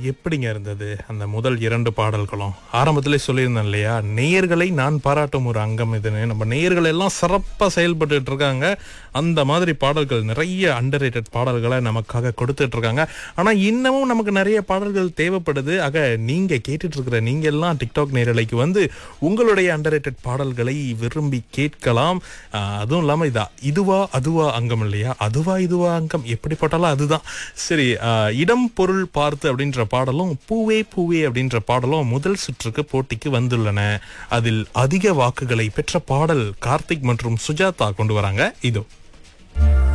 எப்படிங்க இருந்தது அந்த முதல் இரண்டு பாடல்களும் ஆரம்பத்திலே சொல்லியிருந்தேன் இல்லையா நேயர்களை நான் பாராட்டும் ஒரு அங்கம் இதுன்னு நம்ம நேயர்கள் எல்லாம் சிறப்பா செயல்பட்டுட்டு இருக்காங்க அந்த மாதிரி பாடல்கள் நிறைய அண்டர் பாடல்களை நமக்காக கொடுத்துட்டு இருக்காங்க ஆனா இன்னமும் நமக்கு நிறைய பாடல்கள் தேவைப்படுது ஆக நீங்க கேட்டுட்டு இருக்கிற நீங்க எல்லாம் டிக்டாக் நேரலைக்கு வந்து உங்களுடைய அண்டர் பாடல்களை விரும்பி கேட்கலாம் ஆஹ் அதுவும் இல்லாம இதா இதுவா அதுவா அங்கம் இல்லையா அதுவா இதுவா அங்கம் எப்படி போட்டாலும் அதுதான் சரி ஆஹ் இடம் பொருள் பார்த்து அப்படின்ற பாடலும் பூவே பூவே அப்படின்ற பாடலும் முதல் சுற்றுக்கு போட்டிக்கு வந்துள்ளன அதில் அதிக வாக்குகளை பெற்ற பாடல் கார்த்திக் மற்றும் சுஜாதா கொண்டு வராங்க இதோ